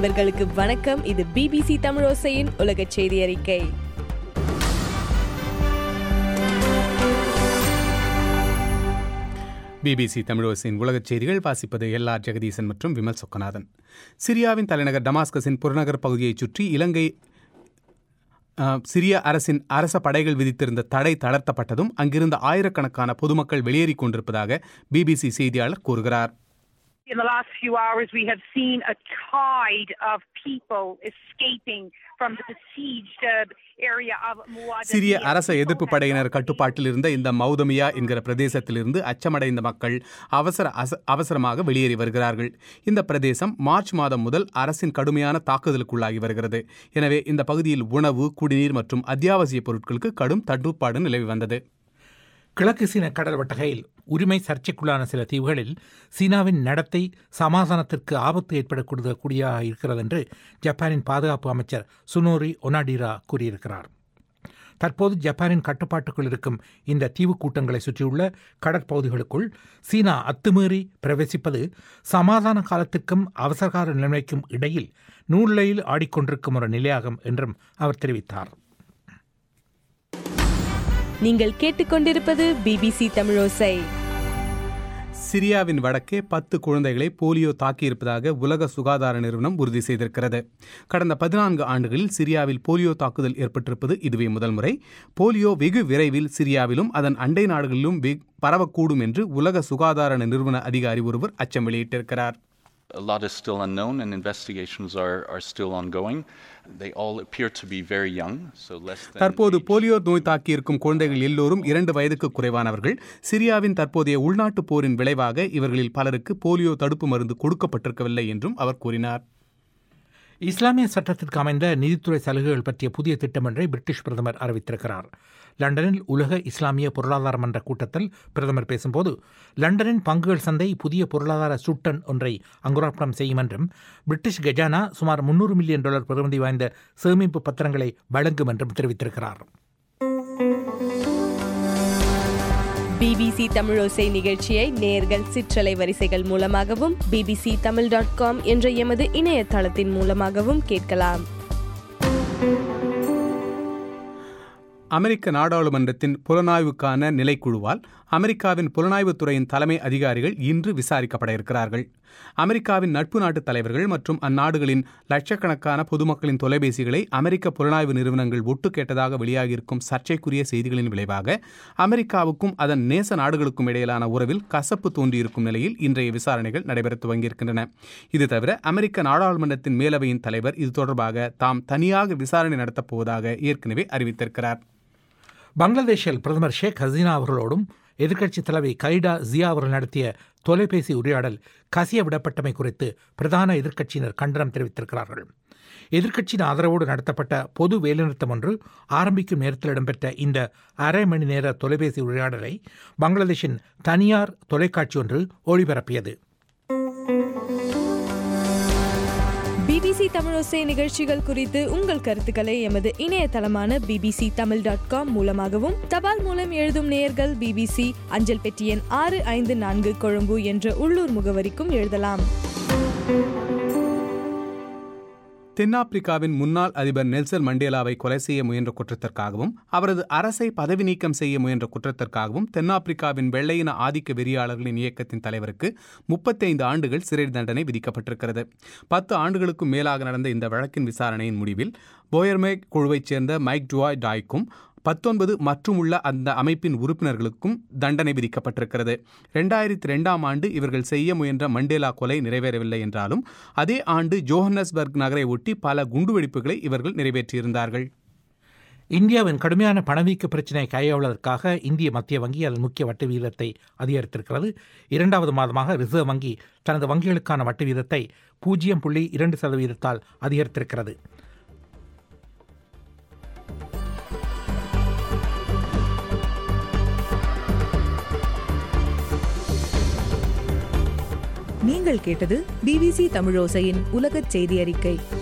நண்பர்களுக்கு வணக்கம் இது பிபிசி தமிழோசையின் உலக செய்தி அறிக்கை பிபிசி தமிழோசின் உலகச் செய்திகள் வாசிப்பது எல் ஆர் ஜெகதீசன் மற்றும் விமல் சொக்கநாதன் சிரியாவின் தலைநகர் டமாஸ்கஸின் புறநகர் பகுதியைச் சுற்றி இலங்கை அஹ், சிரிய அரசின் அரச படைகள் விதித்திருந்த தடை தளர்த்தப்பட்டதும் அங்கிருந்த ஆயிரக்கணக்கான பொதுமக்கள் வெளியேறிக் கொண்டிருப்பதாக பிபிசி செய்தியாளர் கூறுகிறார் In the last few hours, we have seen a tide of people escaping from the besieged uh, area of Muadamiyah. சிரிய அரச எதிர்ப்பு படையினர் கட்டுப்பாட்டில் இருந்த இந்த மௌதமியா என்கிற பிரதேசத்திலிருந்து அச்சமடைந்த மக்கள் அவசர அச- அவசரமாக வெளியேறி வருகிறார்கள் இந்த பிரதேசம் மார்ச் மாதம் முதல் அரசின் கடுமையான தாக்குதலுக்குள்ளாகி வருகிறது எனவே இந்த பகுதியில் உணவு குடிநீர் மற்றும் அத்தியாவசிய பொருட்களுக்கு கடும் தட்டுப்பாடு நிலவி வந்தது கிழக்கு சீன கடல் வட்டகையில் உரிமை சர்ச்சைக்குள்ளான சில தீவுகளில் சீனாவின் நடத்தை சமாதானத்திற்கு ஆபத்து ஏற்படக்கூடியதாக இருக்கிறது என்று ஜப்பானின் பாதுகாப்பு அமைச்சர் சுனோரி ஒனாடிரா கூறியிருக்கிறார் தற்போது ஜப்பானின் கட்டுப்பாட்டுக்குள் இருக்கும் இந்த தீவு கூட்டங்களை சுற்றியுள்ள கடற்பகுதிகளுக்குள் சீனா அத்துமீறி பிரவேசிப்பது சமாதான காலத்திற்கும் அவசரகால நிலைமைக்கும் இடையில் நூல்லையில் ஆடிக்கொண்டிருக்கும் ஒரு நிலையாகும் என்றும் அவர் தெரிவித்தார் நீங்கள் கேட்டுக்கொண்டிருப்பது பிபிசி தமிழோசை சிரியாவின் வடக்கே பத்து குழந்தைகளை போலியோ தாக்கியிருப்பதாக உலக சுகாதார நிறுவனம் உறுதி செய்திருக்கிறது கடந்த பதினான்கு ஆண்டுகளில் சிரியாவில் போலியோ தாக்குதல் ஏற்பட்டிருப்பது இதுவே முதல் முறை போலியோ வெகு விரைவில் சிரியாவிலும் அதன் அண்டை நாடுகளிலும் வெ- பரவக்கூடும் என்று உலக சுகாதார நிறுவன அதிகாரி ஒருவர் அச்சம் வெளியிட்டிருக்கிறார் A lot is still unknown and investigations are, are still ongoing. They all appear to be very young, so less than. தற்போது age- போலியோ நோய் தாக்கியிருக்கும் குழந்தைகள் எல்லோரும் இரண்டு வயதுக்கு குறைவானவர்கள் சிரியாவின் தற்போதைய உள்நாட்டுப் போரின் விளைவாக இவர்களில் பலருக்கு போலியோ தடுப்பு மருந்து கொடுக்கப்பட்டிருக்கவில்லை என்றும் அவர் கூறினார் இஸ்லாமிய சட்டத்திற்கு அமைந்த நிதித்துறை சலுகைகள் பற்றிய புதிய திட்டம் ஒன்றை பிரிட்டிஷ் பிரதமர் அறிவித்திருக்கிறார் லண்டனில் உலக இஸ்லாமிய பொருளாதார மன்ற கூட்டத்தில் பிரதமர் பேசும்போது லண்டனின் பங்குகள் சந்தை புதிய பொருளாதார சுட்டன் ஒன்றை அங்குரார்ப்பணம் செய்யும் என்றும் பிரிட்டிஷ் கஜானா சுமார் முன்னூறு மில்லியன் டாலர் பெறுமதி வாய்ந்த சேமிப்பு பத்திரங்களை வழங்கும் என்றும் தெரிவித்திருக்கிறார் பிபிசி தமிழோசை நிகழ்ச்சியை நேர்கள் சிற்றலை வரிசைகள் மூலமாகவும் பிபிசி தமிழ் டாட் காம் என்ற எமது இணையதளத்தின் மூலமாகவும் கேட்கலாம் அமெரிக்க நாடாளுமன்றத்தின் புலனாய்வுக்கான நிலைக்குழுவால் அமெரிக்காவின் புலனாய்வுத் துறையின் தலைமை அதிகாரிகள் இன்று விசாரிக்கப்பட இருக்கிறார்கள் அமெரிக்காவின் நட்பு நாட்டு தலைவர்கள் மற்றும் அந்நாடுகளின் லட்சக்கணக்கான பொதுமக்களின் தொலைபேசிகளை அமெரிக்க புலனாய்வு நிறுவனங்கள் ஒட்டு கேட்டதாக வெளியாகியிருக்கும் சர்ச்சைக்குரிய செய்திகளின் விளைவாக அமெரிக்காவுக்கும் அதன் நேச நாடுகளுக்கும் இடையிலான உறவில் கசப்பு தோன்றியிருக்கும் நிலையில் இன்றைய விசாரணைகள் நடைபெற துவங்கியிருக்கின்றன இது தவிர அமெரிக்க நாடாளுமன்றத்தின் மேலவையின் தலைவர் இது தொடர்பாக தாம் தனியாக விசாரணை நடத்தப் போவதாக ஏற்கனவே அறிவித்திருக்கிறார் பங்களாதேஷில் பிரதமர் ஷேக் ஹசீனா அவர்களோடும் எதிர்க்கட்சித் தலைவி கலிடா ஜியா அவர்கள் நடத்திய தொலைபேசி உரையாடல் கசிய விடப்பட்டமை குறித்து பிரதான எதிர்க்கட்சியினர் கண்டனம் தெரிவித்திருக்கிறார்கள் எதிர்க்கட்சியின் ஆதரவோடு நடத்தப்பட்ட பொது வேலைநிறுத்தம் ஒன்று ஆரம்பிக்கும் நேரத்தில் இடம்பெற்ற இந்த அரை மணி நேர தொலைபேசி உரையாடலை பங்களாதேஷின் தனியார் தொலைக்காட்சி ஒன்று ஒளிபரப்பியது பிபிசி தமிழோசை நிகழ்ச்சிகள் குறித்து உங்கள் கருத்துக்களை எமது இணையதளமான பிபிசி தமிழ் டாட் காம் மூலமாகவும் தபால் மூலம் எழுதும் நேயர்கள் பிபிசி அஞ்சல் பெட்டி எண் ஆறு ஐந்து நான்கு கொழும்பு என்ற உள்ளூர் முகவரிக்கும் எழுதலாம் தென்னாப்பிரிக்காவின் முன்னாள் அதிபர் நெல்சன் மண்டேலாவை கொலை செய்ய முயன்ற குற்றத்திற்காகவும் அவரது அரசை பதவி நீக்கம் செய்ய முயன்ற குற்றத்திற்காகவும் தென்னாப்பிரிக்காவின் வெள்ளையின ஆதிக்க வெறியாளர்களின் இயக்கத்தின் தலைவருக்கு முப்பத்தைந்து ஆண்டுகள் சிறை தண்டனை விதிக்கப்பட்டிருக்கிறது பத்து ஆண்டுகளுக்கும் மேலாக நடந்த இந்த வழக்கின் விசாரணையின் முடிவில் போயர்மே குழுவைச் சேர்ந்த மைக் டுவாய் டாய்க்கும் பத்தொன்பது மற்றும் உள்ள அந்த அமைப்பின் உறுப்பினர்களுக்கும் தண்டனை விதிக்கப்பட்டிருக்கிறது ரெண்டாயிரத்தி ரெண்டாம் ஆண்டு இவர்கள் செய்ய முயன்ற மண்டேலா கொலை நிறைவேறவில்லை என்றாலும் அதே ஆண்டு ஜோஹன்னஸ்பர்க் நகரை ஒட்டி பல குண்டுவெடிப்புகளை இவர்கள் நிறைவேற்றியிருந்தார்கள் இந்தியாவின் கடுமையான பணவீக்க பிரச்சினை கையாளுவதற்காக இந்திய மத்திய வங்கி அதன் முக்கிய வட்டி வீதத்தை அதிகரித்திருக்கிறது இரண்டாவது மாதமாக ரிசர்வ் வங்கி தனது வங்கிகளுக்கான வட்டி வீதத்தை பூஜ்ஜியம் புள்ளி இரண்டு சதவீதத்தால் அதிகரித்திருக்கிறது நீங்கள் கேட்டது பிபிசி தமிழோசையின் உலகச் செய்தி அறிக்கை